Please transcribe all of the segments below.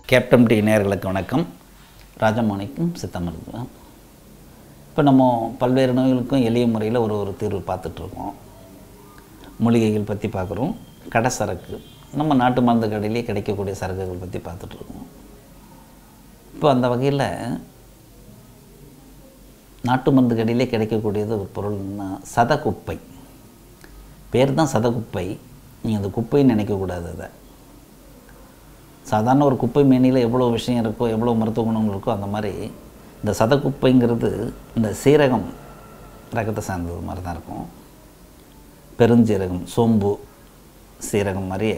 captain D நேயர்களுக்கு வணக்கம் ராஜமாணிக்கம் சித்த மருத்துவம் இப்போ நம்ம பல்வேறு நோய்களுக்கும் எளிய முறையில் ஒரு ஒரு தீர்வு பார்த்துட்ருக்கோம் மூலிகைகள் பற்றி பார்க்குறோம் கடை சரக்கு நம்ம நாட்டு மருந்து கடையிலே கிடைக்கக்கூடிய சரக்குகள் பற்றி பார்த்துட்ருக்கோம் இப்போ அந்த வகையில் நாட்டு மருந்து கடையிலே கிடைக்கக்கூடியது ஒரு பொருள்னா சதகுப்பை பேர் தான் சதகுப்பை நீங்கள் அந்த குப்பைன்னு நினைக்கக்கூடாது அதை சாதாரண ஒரு குப்பை மேனியில் எவ்வளோ விஷயம் இருக்கோ எவ்வளோ மருத்துவ குணங்கள் இருக்கோ அந்த மாதிரி இந்த சதக்குப்பைங்கிறது இந்த சீரகம் ரகத்தை சார்ந்தது மாதிரி தான் இருக்கும் பெருஞ்சீரகம் சோம்பு சீரகம் மாதிரியே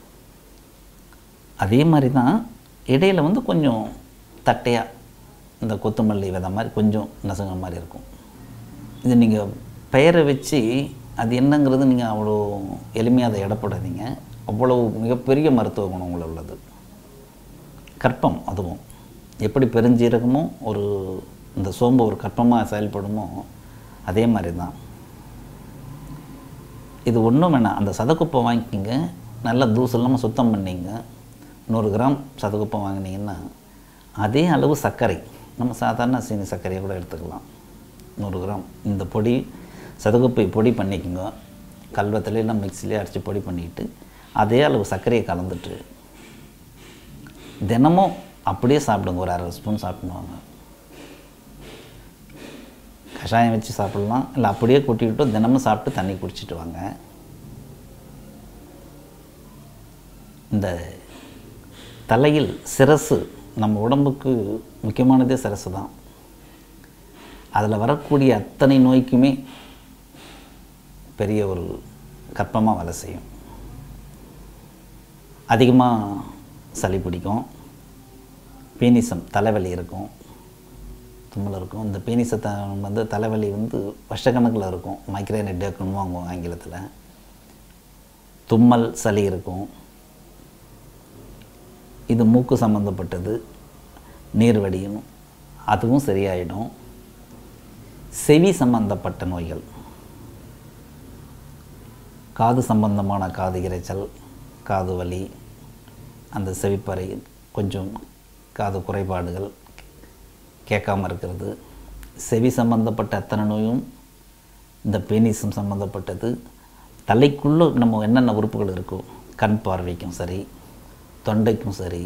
அதே மாதிரி தான் இடையில் வந்து கொஞ்சம் தட்டையாக இந்த கொத்தமல்லி விதை மாதிரி கொஞ்சம் நசுங்கிற மாதிரி இருக்கும் இது நீங்கள் பெயரை வச்சு அது என்னங்கிறது நீங்கள் அவ்வளோ எளிமையாக அதை இடப்படாதீங்க அவ்வளோ மிகப்பெரிய மருத்துவ குணங்கள் உள்ளது கற்பம் அதுவும் எப்படி பெருஞ்சீரகமும் ஒரு இந்த சோம்பு ஒரு கற்பமாக செயல்படுமோ அதே மாதிரி தான் இது ஒன்றும் வேணாம் அந்த சதக்குப்பை வாங்கிக்கிங்க நல்லா தூசு இல்லாமல் சுத்தம் பண்ணிங்க நூறு கிராம் சதக்குப்பை வாங்கினீங்கன்னா அதே அளவு சர்க்கரை நம்ம சாதாரண சீனி சர்க்கரையை கூட எடுத்துக்கலாம் நூறு கிராம் இந்த பொடி சதகுப்பை பொடி பண்ணிக்கோங்க கல்வத்தில் இல்லை மிக்சிலே அரைச்சி பொடி பண்ணிக்கிட்டு அதே அளவு சர்க்கரையை கலந்துட்டு தினமும் அப்படியே சாப்பிடுங்க ஒரு அரை ஸ்பூன் சாப்பிடுவாங்க கஷாயம் வச்சு சாப்பிட்லாம் இல்லை அப்படியே கொட்டிக்கிட்டு தினமும் சாப்பிட்டு தண்ணி குடிச்சிட்டு வாங்க இந்த தலையில் சிரசு நம்ம உடம்புக்கு முக்கியமானதே சிரசு தான் அதில் வரக்கூடிய அத்தனை நோய்க்குமே பெரிய ஒரு கற்பமாக வேலை செய்யும் அதிகமாக சளி பிடிக்கும் பீனிசம் தலைவலி இருக்கும் தும்மல் இருக்கும் இந்த பீனிசத்தை வந்து தலைவலி வந்து வருஷக்கணக்கில் இருக்கும் மைக்ரைன் ஹெட்டேக்குன்னு வாங்குவோம் ஆங்கிலத்தில் தும்மல் சளி இருக்கும் இது மூக்கு சம்மந்தப்பட்டது நீர் வடியணும் அதுவும் சரியாயிடும் செவி சம்பந்தப்பட்ட நோய்கள் காது சம்பந்தமான காது இரைச்சல் காது வலி அந்த செவிப்பறை கொஞ்சம் காது குறைபாடுகள் கேட்காம இருக்கிறது செவி சம்பந்தப்பட்ட அத்தனை நோயும் இந்த பெனிசம் சம்மந்தப்பட்டது தலைக்குள்ளே நம்ம என்னென்ன உறுப்புகள் இருக்கோ கண் பார்வைக்கும் சரி தொண்டைக்கும் சரி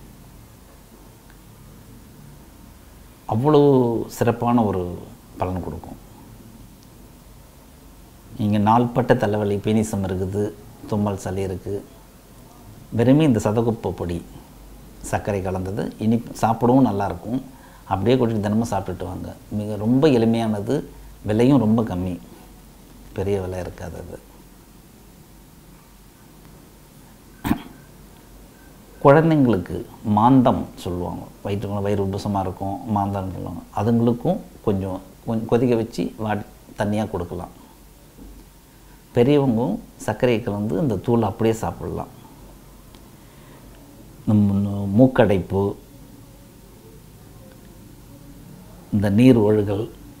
அவ்வளோ சிறப்பான ஒரு பலன் கொடுக்கும் இங்கே நாள்பட்ட தலைவலி பீனிசம் இருக்குது தும்மல் சளி இருக்குது வெறுமே இந்த சதகுப்பை பொடி சர்க்கரை கலந்தது இனி சாப்பிடவும் நல்லாயிருக்கும் அப்படியே கொட்டிட்டு தினமும் சாப்பிட்டுட்டு வாங்க மிக ரொம்ப எளிமையானது விலையும் ரொம்ப கம்மி பெரிய விலை இருக்காது அது குழந்தைங்களுக்கு மாந்தம் சொல்லுவாங்க வயிற்றுக்குள்ள வயிறு உபசமாக இருக்கும் மாந்தம் சொல்லுவாங்க அதுங்களுக்கும் கொஞ்சம் கொஞ்சம் கொதிக்க வச்சு வாடி தண்ணியாக கொடுக்கலாம் பெரியவங்க சர்க்கரையை கலந்து இந்த தூள் அப்படியே சாப்பிடலாம் நம்ம மூக்கடைப்பு இந்த நீர் ஒழுகல்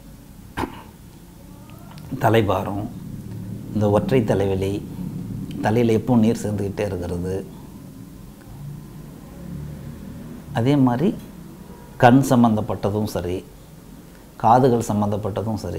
தலைபாரம் இந்த ஒற்றை தலைவலி தலையில் எப்பவும் நீர் சேர்ந்துக்கிட்டே இருக்கிறது அதே மாதிரி கண் சம்மந்தப்பட்டதும் சரி காதுகள் சம்மந்தப்பட்டதும் சரி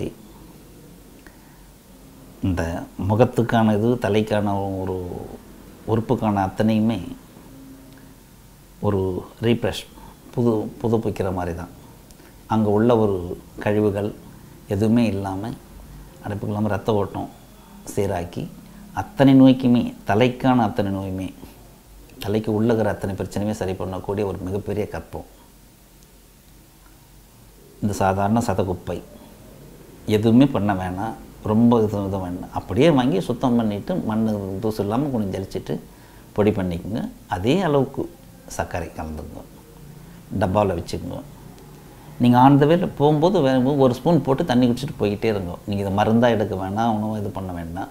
இந்த முகத்துக்கான இது தலைக்கான ஒரு உறுப்புக்கான அத்தனையுமே ஒரு ரீப்ரெஷ் புது புதுப்பிக்கிற மாதிரி தான் அங்கே உள்ள ஒரு கழிவுகள் எதுவுமே இல்லாமல் அடைப்புக்கு இல்லாமல் ரத்த ஓட்டம் சீராக்கி அத்தனை நோய்க்குமே தலைக்கான அத்தனை நோயுமே தலைக்கு உள்ளகிற அத்தனை பிரச்சனையுமே சரி பண்ணக்கூடிய ஒரு மிகப்பெரிய கற்பம் இந்த சாதாரண சதகுப்பை எதுவுமே பண்ண வேணாம் ரொம்ப இது இது வேண்டாம் அப்படியே வாங்கி சுத்தம் பண்ணிவிட்டு மண் தூசு இல்லாமல் கொஞ்சம் ஜலிச்சிட்டு பொடி பண்ணிக்கோங்க அதே அளவுக்கு சர்க்கரை கலந்துங்க டப்பாவில் வச்சுக்கோங்க நீங்கள் ஆன் த வேல போகும்போது வே ஒரு ஸ்பூன் போட்டு தண்ணி குடிச்சிட்டு போய்கிட்டே இருங்க நீங்கள் இதை மருந்தாக எடுக்க வேணாம் உணவு இது பண்ண வேண்டாம்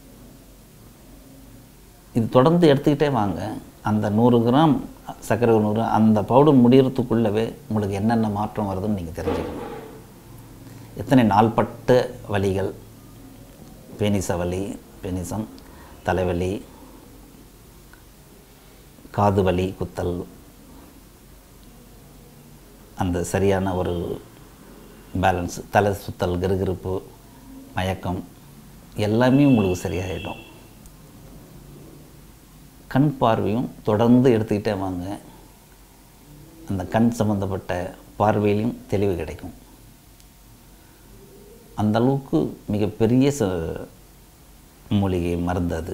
இது தொடர்ந்து எடுத்துக்கிட்டே வாங்க அந்த நூறு கிராம் சர்க்கரை நூறு அந்த பவுடர் முடியறதுக்குள்ளவே உங்களுக்கு என்னென்ன மாற்றம் வருதுன்னு நீங்கள் தெரிஞ்சுக்கணும் எத்தனை நாள்பட்ட வலிகள் பேனிச வலி பெனிசம் தலைவலி காது வலி குத்தல் அந்த சரியான ஒரு பேலன்ஸ் தலை சுத்தல் கிருகிருப்பு மயக்கம் எல்லாமே உங்களுக்கு சரியாயிடும் கண் பார்வையும் தொடர்ந்து எடுத்துக்கிட்டே வாங்க அந்த கண் சம்மந்தப்பட்ட பார்வையிலையும் தெளிவு கிடைக்கும் அந்த அளவுக்கு மிகப்பெரிய ச மூலிகை மருந்து அது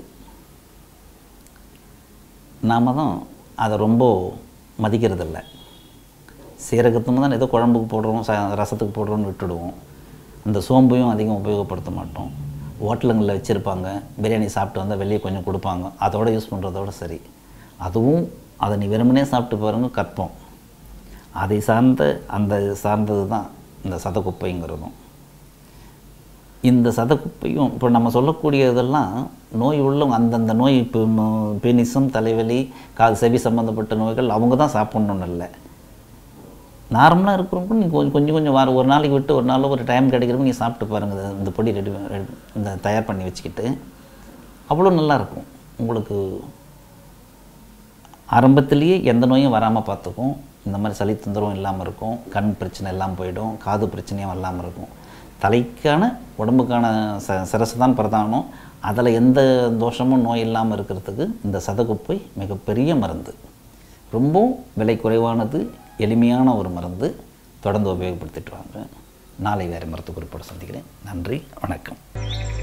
நாம் தான் அதை ரொம்ப மதிக்கிறதில்ல சீரகத்துன்னு தான் ஏதோ குழம்புக்கு போடுறோம் ச ரசத்துக்கு போடுறோம்னு விட்டுடுவோம் அந்த சோம்பையும் அதிகம் உபயோகப்படுத்த மாட்டோம் ஹோட்டலுங்களில் வச்சுருப்பாங்க பிரியாணி சாப்பிட்டு வந்தால் வெளியே கொஞ்சம் கொடுப்பாங்க அதோட யூஸ் பண்ணுறதோட சரி அதுவும் அதை நீ வெறுமனே சாப்பிட்டு பாருங்க கற்போம் அதை சார்ந்த அந்த சார்ந்தது தான் இந்த சதக்குப்பைங்கிறதும் இந்த சதக்குப்பையும் இப்போ நம்ம சொல்லக்கூடியதெல்லாம் நோய் உள்ள அந்தந்த நோய் இப்போ பெனிசம் தலைவலி காது செவி சம்மந்தப்பட்ட நோய்கள் அவங்க தான் சாப்பிட்ணுன்னு இல்லை நார்மலாக இருக்கிறவங்க நீங்கள் கொஞ்சம் கொஞ்சம் கொஞ்சம் வார ஒரு நாளைக்கு விட்டு ஒரு நாள் ஒரு டைம் கிடைக்கிறப்ப நீங்கள் சாப்பிட்டு பாருங்கள் இது- இந்த பொடி ரெடி இந்த தயார் பண்ணி வச்சுக்கிட்டு அவ்வளோ நல்லாயிருக்கும் உங்களுக்கு ஆரம்பத்திலேயே எந்த நோயும் வராமல் பார்த்துக்கும் இந்த மாதிரி சளி தொந்தரவும் இல்லாமல் இருக்கும் கண் பிரச்சனை எல்லாம் போயிடும் காது பிரச்சனையும் இல்லாமல் இருக்கும் தலைக்கான உடம்புக்கான ச சிரசு தான் பிரதானம் அதில் எந்த தோஷமும் நோய் இல்லாமல் இருக்கிறதுக்கு இந்த சதகுப்பை மிகப்பெரிய மருந்து ரொம்பவும் விலை குறைவானது எளிமையான ஒரு மருந்து தொடர்ந்து உபயோகப்படுத்திட்டு வாங்க நாளை வேறு மருத்துவ குறிப்போடு சந்திக்கிறேன் நன்றி வணக்கம்